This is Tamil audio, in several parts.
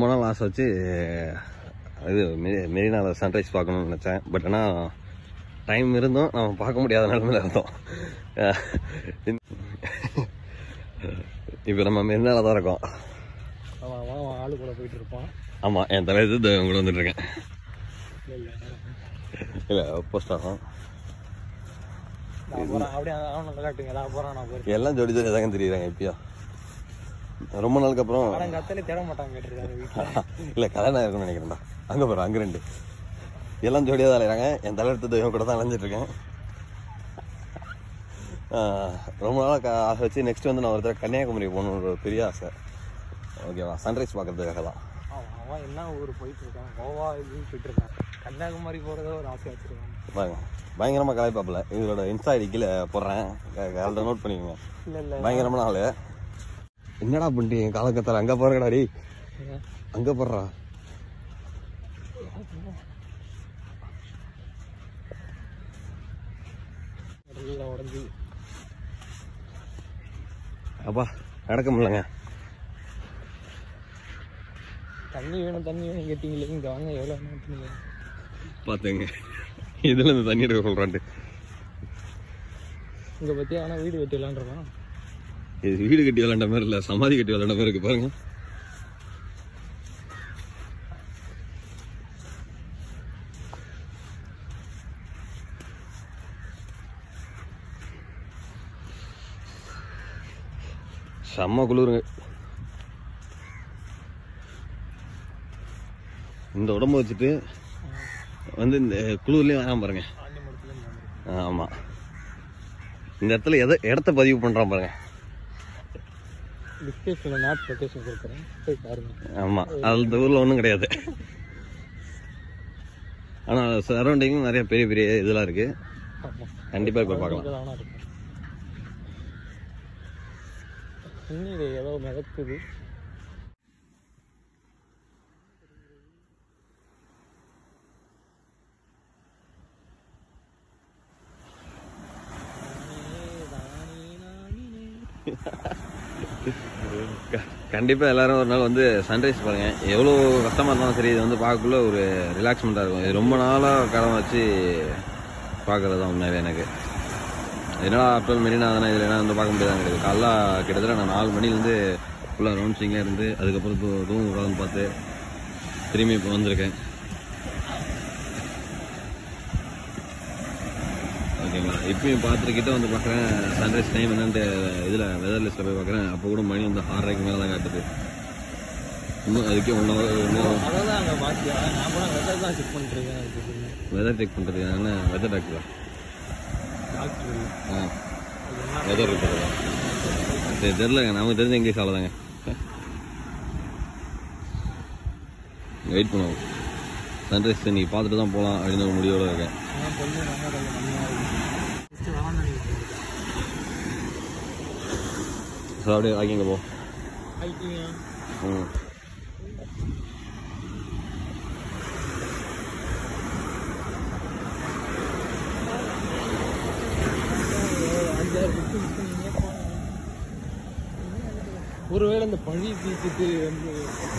ரொம்ப நாள் ஆசை வச்சு இது மெ- மெரினாவில் சன்ரைஸ் பார்க்கணும்னு நினச்சேன் பட் ஆனால் டைம் இருந்தும் நம்ம பார்க்க முடியாத நிலமையில இருந்தோம் இப்போ நம்ம மெரினாவில் தான் இருக்கோம் அவன் அவன் அவன் ஆளு கூட போயிட்டு இருப்பான் ஆமாம் என் தலைவர் இது கூட வந்துட்டுருக்கேன் இல்ல இல்ல இல்லை போஸ்ட் ஆகும் நான் போறேன் அப்படியே அவனை காட்டுங்க நான் போறேன் நான் போறேன் எல்லாம் ஜோடி ஜோடி தாங்க தெரியுறாங்க இப்பயும் ரொம்ப நாளுக்கு அப்புறம் படம் கத்தாலே தேட மாட்டாங்க கேட்டிருக்காரு வீட்டுல இல்லை கல்யாணம் இருக்கும்னு நினைக்கிறேன்டா அங்கே போகிறோம் அங்கே ரெண்டு எல்லாம் ஜோடியாக தான் அலையிறாங்க என் தலையெடுத்து தெய்வம் கூட தான் அலைஞ்சிட்டு இருக்கேன் ஆஹ் ரொம்ப நாளாக ஆசை வச்சு நெக்ஸ்ட் வந்து நான் ஒரு தடவை கன்னியாகுமரி போகணுன்ற ஒரு பெரிய ஆசை ஓகேவா சன்ரைஸ் பார்க்கறதுக்காக தான் அவன் அவன் என்ன ஊர் போயிட்டு இருக்கான் கோவா இதுன்னு போயிட்டு இருக்கான் கன்னியாகுமரி போறதோ ஒரு ஆசையா வச்சிருக்கான் பாருங்க பயங்கரமாக கலாய்ப்பாப்பில் இவரோட இன்ஸ்டா ஐடி கீழே போடுறேன் கரெக்டாக நோட் பண்ணிக்கோங்க இல்ல இல்ல பயங்கரமான ஆளு என்னடா பண்ணிட்டு காலக்கத்தால அங்கே போறடா டேய் அங்கே போடுறா கடல்ல உடஞ்சி அப்பா நடக்க முடியலங்க தண்ணி வேணும் தண்ணி வேணும் கேட்டீங்களே இங்க வாங்க எவ்வளவு வேணும் பார்த்துங்க இதுல இருந்து தண்ணி எடுக்க சொல்றான்ட்டு இங்க பத்தி ஆனா வீடு கட்டி விளாண்டுருக்கான் இது வீடு கட்டி விளாண்ட மாதிரி இல்ல சமாதி கட்டி விளாண்ட மாதிரி இருக்கு பாருங்க செம்ம குளிருங்க இந்த உடம்பு வச்சுட்டு வந்து இந்த குளிர்லயும் வேணாம் பாருங்க ஆண்டி மரத்துல இருந்து ஆமா இந்த இடத்துல எதை இடத்த பதிவு பண்றான் பாருங்க டிஸ்கிரிப்ஷன்ல மேப் லொகேஷன் கொடுக்குறேன் போய் பாருங்க ஆமா அந்த ஊர்ல ஒன்றும் கிடையாது ஆனா சரௌண்டிங் நிறைய பெரிய பெரிய இதெல்லாம் இருக்கு ஆமா கண்டிப்பா இப்ப பார்க்கலாம் இங்க தானா இருக்கும் தண்ணீர் ஏதோ மிதக்குது க- கண்டிப்பா எல்லாரும் ஒரு நாள் வந்து சன்ரைஸ் பாருங்க எவ்வளவு கஷ்டமா இருந்தாலும் சரி இது வந்து பார்க்கக்குள்ள ஒரு ரிலாக்ஸ்மெண்டா இருக்கும் இது ரொம்ப நாளா கடன் வச்சு பார்க்கறது தான் உண்மையாவே எனக்கு என்னடா ஆஃப்டர் மெரினா தானே இதில் என்ன வந்து பார்க்க முடியாதான் கிடையாது காலைல கிட்டத்தட்ட நான் நாலு மணிலேருந்து ஃபுல்லாக ரவுண்ட்ஸிங்லேயே இருந்து அதுக்கப்புறம் தூ தூங்க கூடாதுன்னு பார்த்து திரும்பி இப்போ வந்திருக்கேன் ஓகேங்களா இப்பயும் பார்த்துருக்கிட்ட வந்து பார்க்குறேன் சன்ரைஸ் டைம் என்னன்ட்டு இதில் வெதர் லிஸ்ட்டில் போய் பார்க்குறேன் அப்போ கூட மணி வந்து ஆறரைக்கு மேலே தான் காட்டுது இன்னும் அதுக்கே ஒன் ஹவர் இன்னும் அதான் அங்க பாத்தியா நான் கூட வெதர் தான் செக் பண்ணிட்டு இருக்கேன் அதுக்கு வெதர் செக் பண்ணுறது என்ன வெதர் டாக்டரா டாக்டர் ஆ வெதர் ரிப்போர்ட்டா சரி தெரிலங்க நமக்கு தெரிஞ்ச இங்கிலீஷ் அவ்வளோதாங்க வெயிட் பண்ணுவோம் சன்ரைஸ் இன்னைக்கு பார்த்துட்டு தான் போகலாம் அப்படின்னு ஒரு முடிவோட இருக்கேன் நான் பொண்ணு நல்லா கொஞ்சம் நல்லா ஃபஸ்ட்டு வரான் ஸோ அப்படியே வாக்கிங்க போ ஹைக்கிங்க ம் ஒருவேளை இந்த பழி தீர்த்துட்டு வந்து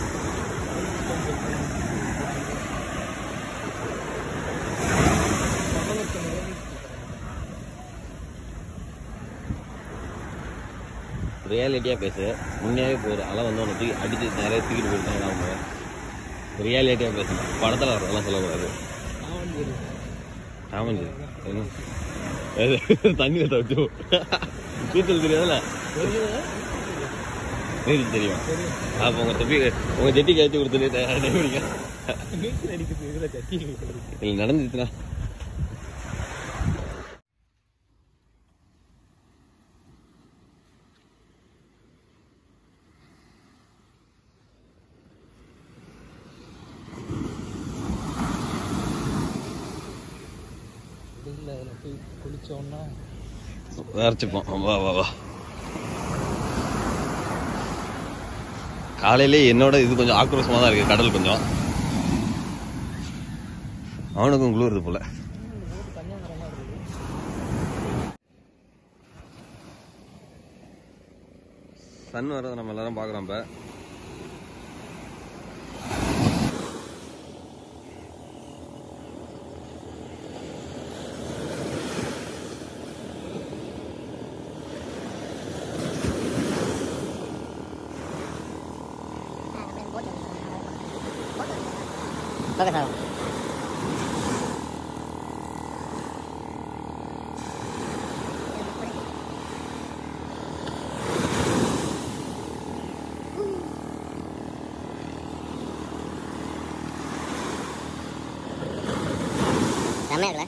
ரியாலிட்டியாக பேசு உண்மையாகவே போகுது அலை வந்து உனக்கு தூக்கி அடித்து நிறைய தூக்கிட்டு போயிருக்காங்க அவங்க ரியாலிட்டியாக பேசணும் படத்தில் வரதெல்லாம் சொல்லக்கூடாது ஆமாங்க தண்ணியில் தவிச்சு நீச்சல் தெரியாதுல்ல நீச்சல் தெரியும் அப்போ உங்கள் தொப்பி உங்கள் ஜெட்டி கழிச்சு கொடுத்துட்டு டைமிங்க நீச்சல் அடிக்கிறது இதில் கட்டி இல்லை நடந்துச்சுன்னா இல்லை அதில் போய் குளிச்சோன்னா வரைச்சிப்போம் வா வா வா காலையிலே என்னோட இது கொஞ்சம் ஆக்ரோஷமாக தான் இருக்கு கடல் கொஞ்சம் அவனுக்கும் குளிருது போல கன்னியாகுமரி இருக்குது சன் வரதை நம்ம எல்லாரும் பார்க்குறோம் இப்போ ஃபோக்கஸ் ஆகும் செம்மையா இருக்குல்ல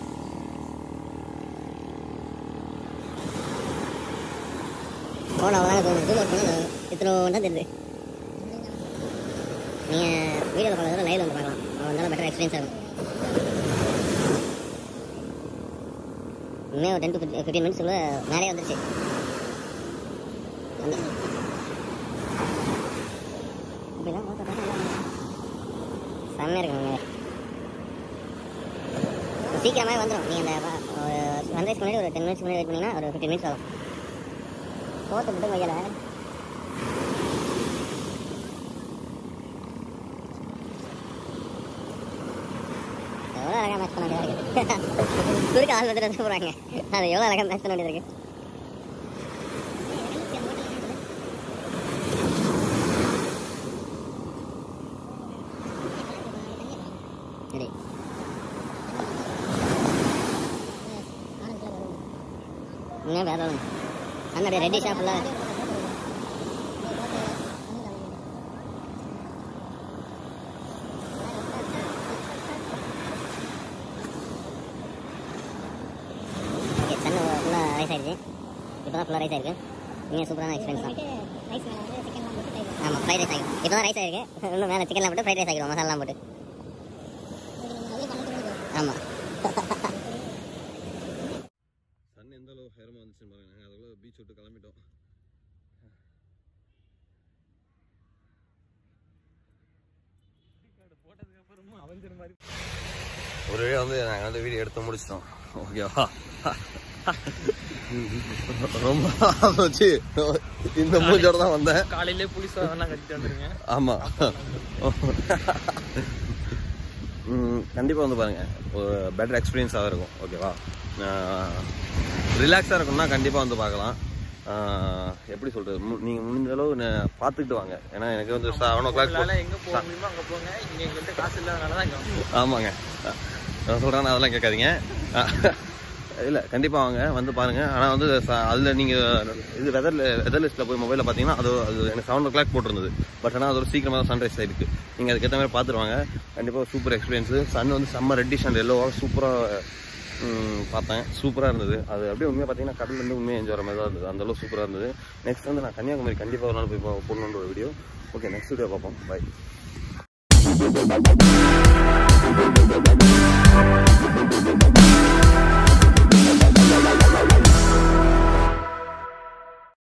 ஃபோன் அவ்வளோதாங்க தோணுது ஜூம் அவுட் பண்ணால் இத்தனை தான் தெரியுது நீங்கள் வீடியோவில் பார்க்கறத லைவில் வந்து பார்க்கலாம் அதனால பெட்டர் எக்ஸ்பீரியன்ஸ் ஆகும் இன்னும் ஒரு டென் டு ஃபிஃப்டீன் மினிட்ஸ்க்குள்ளே மேலே வந்துருச்சு வந்து இப்படிலாம் பார்த்தா பார்த்தா செம்மையாக இருக்குங்க சீக்கிரமாகவே வந்துடும் நீங்கள் அந்த சன்ரைஸ் முன்னாடி ஒரு டென் மினிட்ஸ் முன்னாடி வெயிட் பண்ணிங்கன்னா ஒரு ஃபிஃப்டின் மினிட்ஸ் ஆகும் போட்டு மட்டும் வைக்கல எவ்வளோ அழகாக மேட்ச் பண்ண வேண்டியதாக இருக்குது குறுக்க ஆள் வந்துட்டு வந்து போகிறாங்க அது எவ்வளோ அழகாக மேட்ச் பண்ண வேண்டியது இருக்குது சரி இன்னும் வேற ஒன்று அண்ணா ரெட்டி ஷாப்பில் ஓகே சன் ஃபுல்லாக ரைஸ் ஆயிடுச்சு இப்போ தான் ஃபுல்லாக ரைஸ் ஆயிருக்கு நீங்கள் சூப்பரான எக்ஸ்பீரியன்ஸ் தான் ஆமாம் ஃப்ரைட் ரைஸ் ஆகிடும் இப்போ தான் ரைஸ் ஆயிருக்கு இன்னும் மேலே சிக்கன்லாம் போட்டு ஃப்ரைட் ரைஸ் ஆகிடும் மசாலாலாம் போட்டு ஆமாம் சன் எந்த அளவு ஹேரமாக வந்துச்சுன்னு பாருங்க நாங்கள் அதுக்குள்ள பீச் விட்டு கிளம்பிட்டோம் போட்டதுக்கு அப்புறமும் அவஞ்சர் மாதிரி ஒரு வழியாக வந்து நாங்கள் வந்து வீடியோ எடுத்து முடிச்சிட்டோம் ஓகேவா ரொம்ப நாள் வச்சு இந்த மூஞ்சோட தான் வந்தேன் காலையிலே புளிசா வேணா கட்டிட்டு வந்துருங்க ஆமா கண்டிப்பாக வந்து பாருங்க ஒரு பெட்டர் எக்ஸ்பீரியன்ஸாக இருக்கும் ஓகேவா ரிலாக்ஸாக இருக்கும்னா கண்டிப்பாக வந்து பார்க்கலாம் ஆஹ் எப்படி சொல்றது மு- நீங்க முடிஞ்ச அளவு ந- பார்த்துக்கிட்டு வாங்க ஏன்னா எனக்கு வந்து செவன் ஓ கிளாக் உங்களால எங்க போக முடியுமோ அங்க போங்க இங்க எங்கள்கிட்ட காசு இல்லாதனால தான் இங்க வந்தோம். ஆமாங்க நான் சொல்கிறேன் அதெல்லாம் கேட்காதீங்க இல்லை கண்டிப்பாக வாங்க வந்து பாருங்க ஆனால் வந்து ச- அதில் நீங்கள் இது வெதர் வெதர் லிஸ்ட்டில் போய் மொபைலில் பார்த்தீங்கன்னா அது அது எனக்கு செவன் ஓ கிளாக் போட்டிருந்தது பட் ஆனால் அது ஒரு சீக்கிரமாக தான் சன்ரைஸ் ஆயிருக்கு நீங்கள் அதுக்கேற்ற மாதிரி பார்த்துருவாங்க கண்டிப்பாக சூப்பர் எக்ஸ்பீரியன்ஸு சன் வந்து செம்ம ரெட்டிஷ் அண்ட் எல்லோவாக சூப்பராக பார்த்தேன் சூப்பராக இருந்தது அது அப்படியே உண்மையாக பார்த்தீங்கன்னா கடல்ல இருந்து உண்மையாக என்ஜாய் வர மாதிரி தான் இருந்தது அந்த அளவு சூப்பராக இருந்தது நெக்ஸ்ட் வந்து நான் கன்னியாகுமரி கண்டிப்பாக ஒரு நாள் போய் போ- போடணுன்ற ஒரு வீடியோ ஓகே நெக்ஸ்ட் வீடியோ பார்ப்போம் பை